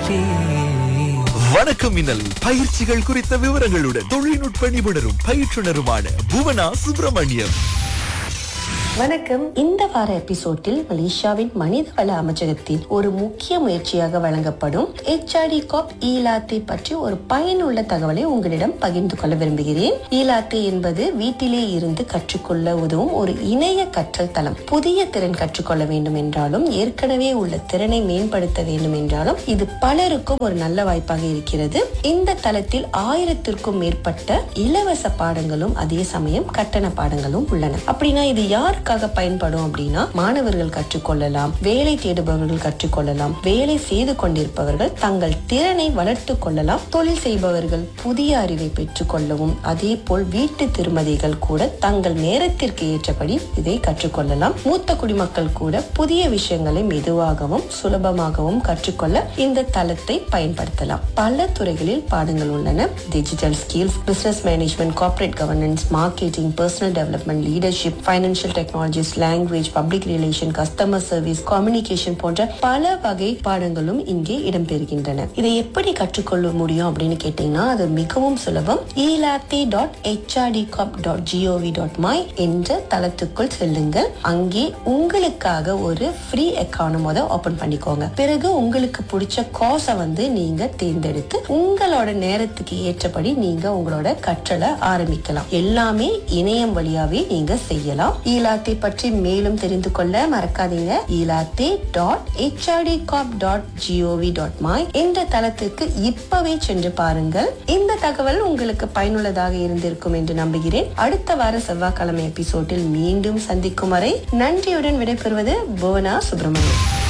காற்றே வணக்கம் மின்னல் பயிற்சிகள் குறித்த விவரங்களுடன் தொழில்நுட்ப நிபுணரும் பயிற்றுனருமான புவனா சுப்பிரமணியம் வணக்கம் இந்த வார எபிசோட்டில் மலேசியாவின் மனிதவள அமைச்சகத்தின் ஒரு முக்கிய முயற்சியாக வழங்கப்படும் HRD காப் ஈலாத்தே பற்றி ஒரு பயனுள்ள தகவலை உங்களிடம் பகிர்ந்து கொள்ள விரும்புகிறேன் ஈலாத்தே என்பது வீட்டிலே இருந்து கற்றுக்கொள்ள உதவும் ஒரு இணைய கற்றல் தளம் புதிய திறன் கற்றுக்கொள்ள வேண்டும் என்றாலும் ஏற்கனவே உள்ள திறனை மேம்படுத்த வேண்டும் என்றாலும் இது பலருக்கும் ஒரு நல்ல வாய்ப்பாக இருக்கிறது இந்த தளத்தில் ஆயிரத்திற்கும் மேற்பட்ட இலவச பாடங்களும் அதே சமயம் கட்டண பாடங்களும் உள்ளன அப்படின்னா இது யாருக்காக பயன்படும் அப்படின்னா மாணவர்கள் கற்றுக்கொள்ளலாம் வேலை தேடுபவர்கள் கற்றுக்கொள்ளலாம் வேலை செய்து கொண்டிருப்பவர்கள் தங்கள் திறனை வளர்த்து கொள்ளலாம் தொழில் செய்பவர்கள் புதிய அறிவை பெற்றுக் கொள்ளவும் அதே போல் வீட்டு திருமதிகள் கூட தங்கள் நேரத்திற்கு ஏற்றபடி இதை கற்றுக்கொள்ளலாம் மூத்த குடிமக்கள் கூட புதிய விஷயங்களை மெதுவாகவும் சுலபமாகவும் கற்றுக்கொள்ள இந்த தளத்தை பயன்படுத்தலாம் பல துறைகளில் பாடங்கள் உள்ளன digital skills business management corporate governance marketing personal development leadership financial technologies language public relation customer service communication போன்ற பல வகை பாடங்களும் இங்கே இடம்பெறுகின்றன இதை எப்படி கற்றுக்கொள்ள முடியும் அப்படின்னு கேட்டீங்கன்னா அது மிகவும் சுலபம் ஈலாத்தி டாட் ஹெச்ஆர்டி காப் டாட் ஜிஓவி டாட் மை என்ற தளத்துக்குள் செல்லுங்கள் அங்கே உங்களுக்காக ஒரு ஃப்ரீ அக்கௌண்ட் முத ஓபன் பண்ணிக்கோங்க பிறகு உங்களுக்கு பிடிச்ச கோர்ஸை வந்து நீங்க தேர்ந்தெடுத்து உங்களோட நேரத்துக்கு ஏற்றபடி நீங்க உங்களோட கற்றலை ஆரம்பிக்கலாம் எல்லாமே இணையம் வழியாவே நீங்க செய்யலாம் ஈலாத்தே பற்றி மேலும் தெரிந்து கொள்ள மறக்காதீங்க ஈலாத்தே டாட் ஹெச்ஆர்டி காப் டாட் ஜிஓவி டாட் மை என்ற தளத்துக்கு இப்பவே சென்று பாருங்கள் இந்த தகவல் உங்களுக்கு பயனுள்ளதாக இருந்திருக்கும் என்று நம்புகிறேன் அடுத்த வார செவ்வாய்க்கிழமை எபிசோடில் மீண்டும் சந்திக்கும் வரை நன்றியுடன் விடைபெறுவது புவனா சுப்பிரமணியம்